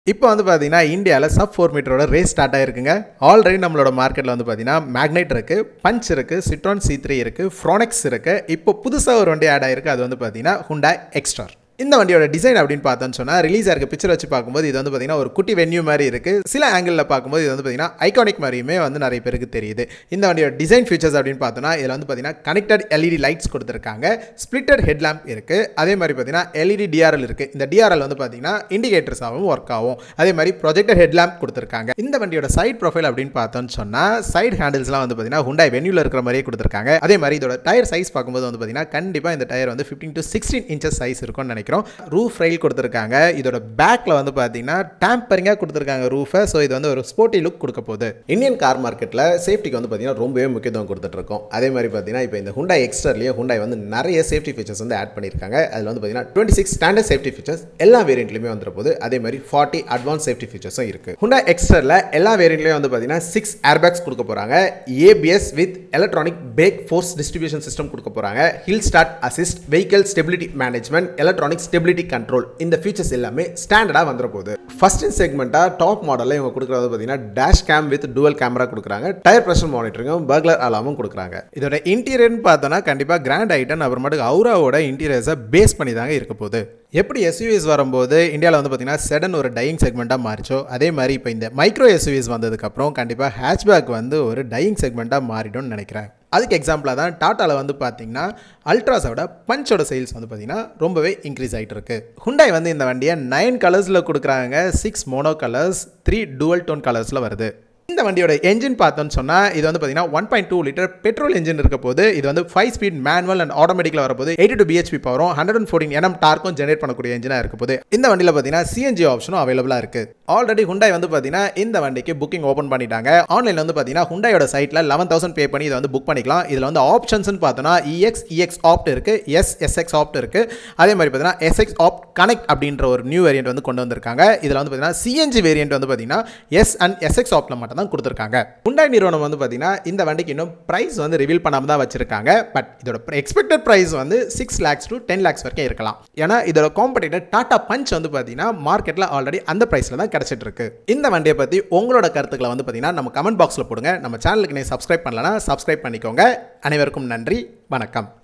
இப்போ வந்து பார்த்தீங்கன்னா இந்தியாவில் சப் ஃபோர் மீட்டரோட ரேஸ் ஸ்டார்ட் ஆயிருக்குங்க ஆல்ரெடி நம்மளோட மார்க்கெட்டில் வந்து பார்த்தீங்கன்னா மேக்னைட் இருக்குது பஞ்ச் இருக்குது சிட்ரான் சி த்ரீ இருக்குது ஃப்ரோனெக்ஸ் இருக்குது இப்போ புதுசாக ஒரு வண்டி ஆட் ஆயிருக்கு அது வந்து பார்த்தீங்கன்னா ஹுண்டா எக்ஸ்ட்ரார் இந்த வண்டியோட டிசைன் அப்படின்னு பார்த்தோன்னு சொன்னால் ரிலீஸ் ஆயிருக்க பிக்சர் வச்சு பார்க்கும்போது இது வந்து பார்த்தீங்கன்னா ஒரு குட்டி வென்யூ மாதிரி இருக்குது சில ஆங்கிளில் பார்க்கும்போது இது வந்து பார்த்தீங்கன்னா ஐகானிக் மாதிரியுமே வந்து நிறைய பேருக்கு தெரியுது இந்த வண்டியோட டிசைன் ஃபீச்சர்ஸ் அப்படின்னு பார்த்தோன்னா இதில் வந்து பார்த்தீங்கன்னா கனெக்டட் எல்இடி லைட்ஸ் கொடுத்துருக்காங்க ஸ்பிளிட்டட் ஹெட்லாம்ப் இருக்குது அதே மாதிரி பார்த்தீங்கன்னா எல்இடி டிஆர்எல் இருக்குது இந்த டிஆர்எல் வந்து பார்த்தீங்கன்னா இண்டிகேட்டர்ஸாகவும் ஒர்க் ஆகும் அதே மாதிரி ப்ரொஜெக்டர் ஹெட்லாம்ப் கொடுத்துருக்காங்க இந்த வண்டியோட சைட் ப்ரொஃபைல் அப்படின்னு பார்த்தோன்னு சொன்னால் சைட் ஹேண்டில்ஸ்லாம் வந்து பார்த்தீங்கன்னா ஹுண்டாய் வென்யூவில் இருக்கிற மாதிரியே கொடுத்துருக்காங்க அதே மாதிரி இதோட டயர் சைஸ் பார்க்கும்போது வந்து பார்த்தீங்கன்னா கண்டிப்பாக இந்த டயர் வந்து fifteen to sixteen inches size இருக்கும்னு நினைக்கிறோம் ரூஃப் ரயில் கொடுத்துருக்காங்க இதோட பேக்கில் வந்து பார்த்தீங்கன்னா டேம்பரிங்காக கொடுத்துருக்காங்க ரூஃபை ஸோ இது வந்து ஒரு ஸ்போர்ட்டி லுக் கொடுக்க போகுது இந்தியன் கார் மார்க்கெட்டில் சேஃப்டிக்கு வந்து பார்த்தீங்கன்னா ரொம்பவே முக்கியத்துவம் கொடுத்துட்ருக்கோம் அதே மாதிரி பார்த்தீங்கன்னா இப்போ இந்த ஹுண்டாய் எக்ஸ்டர்லேயே ஹுண்டாய் வந்து நிறைய சேஃப்டி ஃபீச்சர்ஸ் வந்து ஆட் பண்ணியிருக்காங்க அதில் வந்து பார்த்தீங்கன்னா twenty six standard safety features எல்லா வேரியண்ட்லையுமே வந்துற போது அதே மாதிரி ஃபார்ட்டி அட்வான்ஸ் சேஃப்டி ஃபீச்சர்ஸும் இருக்குது ஹுண்டாய் எக்ஸ்டரில் எல்லா வேரியண்ட்லையும் வந்து பார்த்தீங்கன்னா சிக்ஸ் ஏர்பேக்ஸ் கொடுக்க போகிறாங்க ABS with electronic brake force distribution system கொடுக்க போகிறாங்க hill start assist vehicle stability management electronic stability control இந்த ஃபீச்சர்ஸ் எல்லாமே ஸ்டாண்டர்டாக வந்துட போகுது ஃபர்ஸ்ட் இன் செக்மெண்ட்டாக டாப் மாடலில் இவங்க கொடுக்குறது பார்த்தீங்கன்னா dash cam with dual camera கொடுக்குறாங்க டயர் ப்ரெஷர் மானிட்டரிங்கும் பர்க்லர் அலாமும் கொடுக்குறாங்க இதோட இன்டீரியர்னு பார்த்தோன்னா கண்டிப்பாக கிராண்ட் ஐட்டன் அப்புறமேட்டுக்கு அவுராவோட இன்டீரியர்ஸை பேஸ் பண்ணி தாங்க இருக்க போகுது எப்படி எஸ்யூவிஸ் வரும்போது இந்தியாவில் வந்து பார்த்தீங்கன்னா செடன் ஒரு டையிங் செக்மெண்ட்டாக மாறிச்சோ அதே மாதிரி இப்போ இந்த மைக்ரோ எஸ்யூவிஸ் வந்ததுக்கப்புறம் கண்டிப்பாக ஹேட்ச்பேக் வந்து ஒரு டையிங் செக்மெண்ட்டாக மாறிடும்னு நினைக்கிறேன் அதுக்கு எக்ஸாம்பிளாக தான் டாட்டாவில் வந்து பார்த்தீங்கன்னா அல்ட்ராஸோட பஞ்சோட சேல்ஸ் வந்து பார்த்தீங்கன்னா ரொம்பவே இன்க்ரீஸ் ஆகிட்டு இருக்கு ஹுண்டாய் வந்து இந்த வண்டியை நைன் கலர்ஸில் கொடுக்குறாங்க six mono colours three dual tone கலர்ஸில் வருது இந்த வண்டியோட என்ஜின் பார்த்தோன்னு சொன்னால் இது வந்து பார்த்தீங்கன்னா one point two litre petrol engine இருக்க போது இது வந்து ஃபைவ் ஸ்பீட் மேனுவல் அண்ட் ஆட்டோமேட்டிக்கில் வரப்போது எயிட்டி டூ பிஹெச்பி பவரும் ஹண்ட்ரட் அண்ட் ஃபோர்டின் எனம் டார்க்கும் ஜெனரேட் பண்ணக்கூடிய என்ஜினாக இருக்க போது இந்த வண்டியில் பார்த்தீங்கன்னா சிஎன்ஜி ஆப்ஷனும் அவைலபிளாக இருக்குது ஆல்ரெடி ஹுண்டாய் வந்து பார்த்தீங்கன்னா இந்த வண்டிக்கு புக்கிங் ஓப்பன் பண்ணிட்டாங்க ஆன்லைனில் வந்து பார்த்தீங்கன்னா ஹுண்டாயோட சைட்டில் லெவன் தௌசண்ட் பே பண்ணி இதை வந்து புக் பண்ணிக்கலாம் இதில் வந்து ஆப்ஷன்ஸ்னு பார்த்தோன்னா இஎக்ஸ் இஎக்ஸ் ஆப்ட் இருக்குது எஸ் எஸ்எக்ஸ் ஆப்ட் இருக்குது அதே மாதிரி பார்த்தீங்கன்னா எஸ்எக்ஸ் ஆப்ட் கனெக்ட் அப்படின்ற ஒரு நியூ வேரியன்ட் வந்து கொண்டு வந்திருக்காங்க இதில் வந்து பார்த்தீங்கன்னா சிஎன்ஜி வேரியன்ட் வந்து பார்த்தீங்கன்னா எஸ் அண்ட் எஸ்எக்ஸ் ஆப்டில் மட்டும் தான் கொடுத்துருக்காங்க ஹுண்டாய் நிறுவனம் வந்து பார்த்தீங்கன்னா இந்த வண்டிக்கு இன்னும் ப்ரைஸ் வந்து ரிவீல் பண்ணாமல் தான் வச்சிருக்காங்க பட் இதோட எக்ஸ்பெக்டட் ப்ரைஸ் வந்து six lakhs to ten lakhs வரைக்கும் இருக்கலாம் ஏன்னா இதோட காம்படிட்டர் டாடா பஞ்ச் வந்து பார்த்தீங்கன்னா மார்க்கெட்டில் ஆல்ரெடி அந்த ப்ரைஸில் தான் கிடச்சிட்டு இருக்கு இந்த வண்டியை பற்றி உங்களோட கருத்துக்களை வந்து பார்த்தீங்கன்னா நம்ம கமெண்ட் பாக்ஸில் போடுங்க நம்ம சேனலுக்கு நீ சப்ஸ்கிரைப் பண்ணலன்னா சப்ஸ்கிரைப் பண்ணிக்கோங்க அனைவருக்கும் நன்றி வணக்கம்